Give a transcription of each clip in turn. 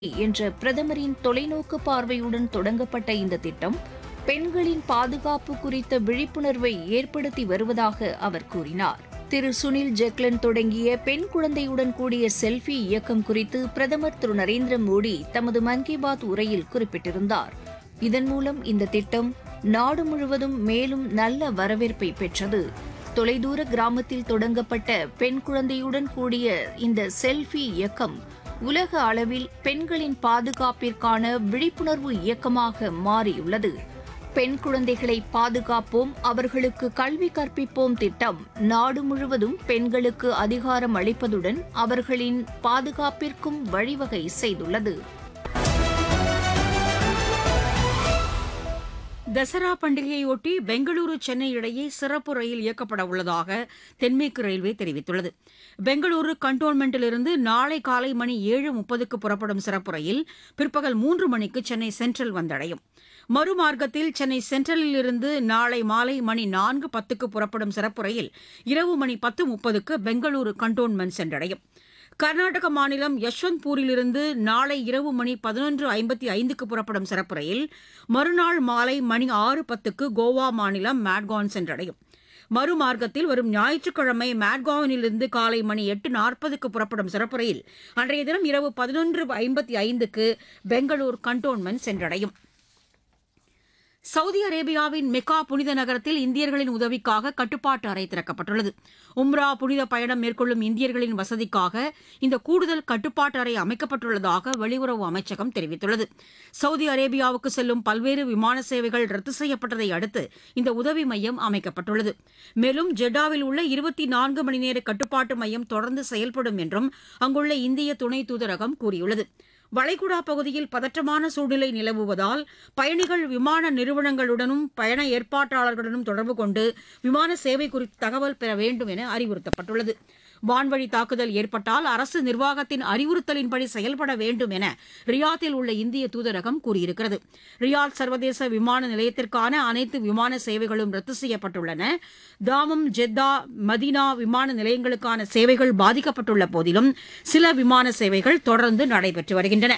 என்ற பிரதமரின் தொலைநோக்கு பார்வையுடன் தொடங்கப்பட்ட இந்த திட்டம் பெண்களின் பாதுகாப்பு குறித்த விழிப்புணர்வை ஏற்படுத்தி வருவதாக அவர் கூறினார் திரு சுனில் ஜெக்லன் தொடங்கிய பெண் குழந்தையுடன் கூடிய செல்ஃபி இயக்கம் குறித்து பிரதமர் திரு நரேந்திர மோடி தமது மன் கி பாத் உரையில் குறிப்பிட்டிருந்தார் இதன் மூலம் இந்த திட்டம் நாடு முழுவதும் மேலும் நல்ல வரவேற்பை பெற்றது தொலைதூர கிராமத்தில் தொடங்கப்பட்ட பெண் குழந்தையுடன் கூடிய இந்த செல்ஃபி இயக்கம் உலக அளவில் பெண்களின் பாதுகாப்பிற்கான விழிப்புணர்வு இயக்கமாக மாறியுள்ளது பெண் குழந்தைகளை பாதுகாப்போம் அவர்களுக்கு கல்வி கற்பிப்போம் திட்டம் நாடு முழுவதும் பெண்களுக்கு அதிகாரம் அளிப்பதுடன் அவர்களின் பாதுகாப்பிற்கும் வழிவகை செய்துள்ளது தசரா பண்டிகையொட்டி பெங்களூரு சென்னை இடையே சிறப்பு ரயில் இயக்கப்பட உள்ளதாக தென்மேற்கு ரயில்வே தெரிவித்துள்ளது பெங்களூரு கண்டோன்மெண்டிலிருந்து நாளை காலை மணி ஏழு முப்பதுக்கு புறப்படும் சிறப்பு ரயில் பிற்பகல் மூன்று மணிக்கு சென்னை சென்ட்ரல் வந்தடையும் மறுமார்க்கத்தில் சென்னை சென்ட்ரலில் இருந்து நாளை மாலை மணி நான்கு பத்துக்கு புறப்படும் சிறப்பு ரயில் இரவு மணி பத்து முப்பதுக்கு பெங்களூரு கண்டோன்மெண்ட் சென்றடையும் கர்நாடக மாநிலம் யஷ்வந்த்பூரிலிருந்து நாளை இரவு மணி பதினொன்று ஐம்பத்தி ஐந்துக்கு புறப்படும் சிறப்பு ரயில் மறுநாள் மாலை மணி ஆறு பத்துக்கு கோவா மாநிலம் மேட்கான் சென்றடையும் மறுமார்க்கத்தில் வரும் ஞாயிற்றுக்கிழமை மேட்காவனிலிருந்து காலை மணி எட்டு நாற்பதுக்கு புறப்படும் சிறப்பு ரயில் அன்றைய தினம் இரவு பதினொன்று ஐம்பத்தி ஐந்துக்கு பெங்களூர் கண்டோன்மெண்ட் சென்றடையும் சவுதி அரேபியாவின் மெக்கா புனித நகரத்தில் இந்தியர்களின் உதவிக்காக கட்டுப்பாட்டு அறை திறக்கப்பட்டுள்ளது உம்ரா புனித பயணம் மேற்கொள்ளும் இந்தியர்களின் வசதிக்காக இந்த கூடுதல் கட்டுப்பாட்டு அறை அமைக்கப்பட்டுள்ளதாக வெளியுறவு அமைச்சகம் தெரிவித்துள்ளது சவுதி அரேபியாவுக்கு செல்லும் பல்வேறு விமான சேவைகள் ரத்து செய்யப்பட்டதை அடுத்து இந்த உதவி மையம் அமைக்கப்பட்டுள்ளது மேலும் ஜெட்டாவில் உள்ள இருபத்தி நான்கு மணி நேர கட்டுப்பாட்டு மையம் தொடர்ந்து செயல்படும் என்றும் அங்குள்ள இந்திய துணை தூதரகம் கூறியுள்ளது வளைகுடா பகுதியில் பதற்றமான சூழ்நிலை நிலவுவதால் பயணிகள் விமான நிறுவனங்களுடனும் பயண ஏற்பாட்டாளர்களுடனும் தொடர்பு கொண்டு விமான சேவை குறித்து தகவல் பெற வேண்டும் என அறிவுறுத்தப்பட்டுள்ளது வான்வழி தாக்குதல் ஏற்பட்டால் அரசு நிர்வாகத்தின் அறிவுறுத்தலின்படி செயல்பட வேண்டும் என ரியாத்தில் உள்ள இந்திய தூதரகம் கூறியிருக்கிறது ரியாத் சர்வதேச விமான நிலையத்திற்கான அனைத்து விமான சேவைகளும் ரத்து செய்யப்பட்டுள்ளன தாமம் ஜெத்தா மதீனா விமான நிலையங்களுக்கான சேவைகள் பாதிக்கப்பட்டுள்ள போதிலும் சில விமான சேவைகள் தொடர்ந்து நடைபெற்று வருகின்றன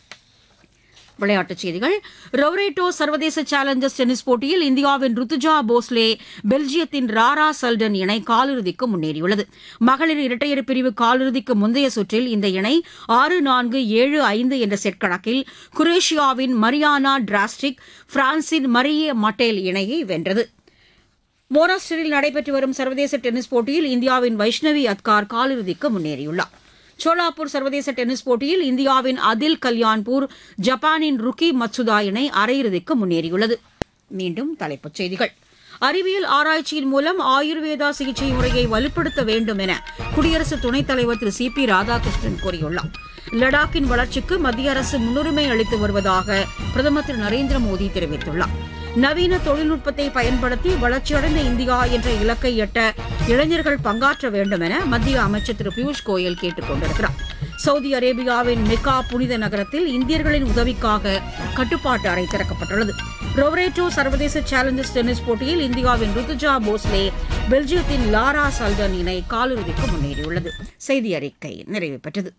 விளையாட்டுச் செய்திகள் ரொவரேட்டோ சர்வதேச சேலஞ்சர்ஸ் டென்னிஸ் போட்டியில் இந்தியாவின் ருத்துஜா போஸ்லே பெல்ஜியத்தின் ராரா சல்டன் இணை காலிறுதிக்கு முன்னேறியுள்ளது மகளிர் இரட்டையர் பிரிவு காலிறுதிக்கு முந்தைய சுற்றில் இந்த இணை ஆறு நான்கு ஏழு ஐந்து என்ற செட் கணக்கில் குரேஷியாவின் மரியானா டிராஸ்டிக் பிரான்சின் மரியே மட்டேல் இணையை வென்றது மோராஸ்டரில் நடைபெற்று வரும் சர்வதேச டென்னிஸ் போட்டியில் இந்தியாவின் வைஷ்ணவி அத்கார் காலிறுதிக்கு முன்னேறியுள்ளார் சோலாப்பூர் சர்வதேச டென்னிஸ் போட்டியில் இந்தியாவின் அதில் கல்யாண்பூர் ஜப்பானின் ருக்கி மத்சுதா இணை அரையிறுதிக்கு முன்னேறியுள்ளது மீண்டும் தலைப்புச் செய்திகள் அறிவியல் ஆராய்ச்சியின் மூலம் ஆயுர்வேதா சிகிச்சை முறையை வலுப்படுத்த வேண்டும் என குடியரசு துணைத் தலைவர் திரு சி பி ராதாகிருஷ்ணன் கூறியுள்ளார் லடாக்கின் வளர்ச்சிக்கு மத்திய அரசு முன்னுரிமை அளித்து வருவதாக பிரதமர் திரு நரேந்திர மோடி தெரிவித்துள்ளார் நவீன தொழில்நுட்பத்தை பயன்படுத்தி வளர்ச்சியடைந்த இந்தியா என்ற இலக்கை எட்ட இளைஞர்கள் பங்காற்ற வேண்டும் என மத்திய அமைச்சர் திரு பியூஷ் கோயல் கேட்டுக் கொண்டிருக்கிறார் சவுதி அரேபியாவின் மெக்கா புனித நகரத்தில் இந்தியர்களின் உதவிக்காக கட்டுப்பாட்டு அறை திறக்கப்பட்டுள்ளது ரொவரேட்டோ சர்வதேச சேலஞ்சர்ஸ் டென்னிஸ் போட்டியில் இந்தியாவின் ருத்துஜா போஸ்லே பெல்ஜியத்தின் லாரா சல்டன் இணை காலிறுதிக்கு முன்னேறியுள்ளது செய்தி அறிக்கை நிறைவு பெற்றது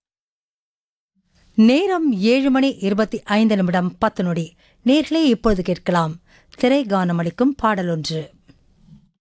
நேரம் ஏழு மணி இருபத்தி ஐந்து நிமிடம் பத்து நொடி நேர்களே இப்பொழுது கேட்கலாம் திரை கானமளிக்கும் பாடலொன்று